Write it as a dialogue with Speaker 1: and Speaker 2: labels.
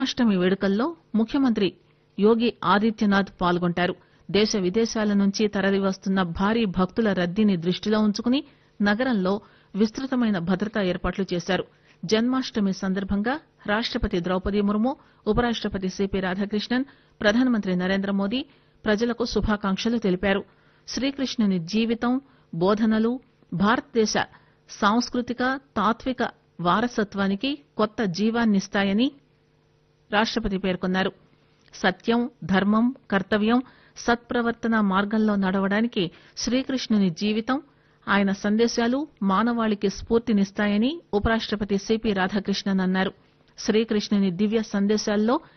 Speaker 1: జన్మాష్టమి వేడుకల్లో ముఖ్యమంత్రి యోగి ఆదిత్యనాథ్ పాల్గొంటారు దేశ విదేశాల నుంచి తరలివస్తున్న భారీ భక్తుల రద్దీని దృష్టిలో ఉంచుకుని నగరంలో విస్తృతమైన భద్రతా ఏర్పాట్లు చేశారు జన్మాష్టమి సందర్భంగా రాష్టపతి ద్రౌపది ముర్ము ఉపరాష్టపతి సిపి రాధాకృష్ణన్ ప్రధానమంత్రి నరేంద్ర మోదీ ప్రజలకు శుభాకాంక్షలు తెలిపారు శ్రీకృష్ణుని జీవితం బోధనలు భారతదేశ సాంస్కృతిక తాత్విక వారసత్వానికి కొత్త జీవాన్నిస్తాయని రాష్టపతి పేర్కొన్నారు సత్యం ధర్మం కర్తవ్యం సత్ప్రవర్తన మార్గంలో నడవడానికి శ్రీకృష్ణుని జీవితం ఆయన సందేశాలు మానవాళికి స్ఫూర్తినిస్తాయని ఉపరాష్టపతి సిపి రాధాకృష్ణన్ అన్నారు శ్రీకృష్ణుని దివ్య సందేశాల్లో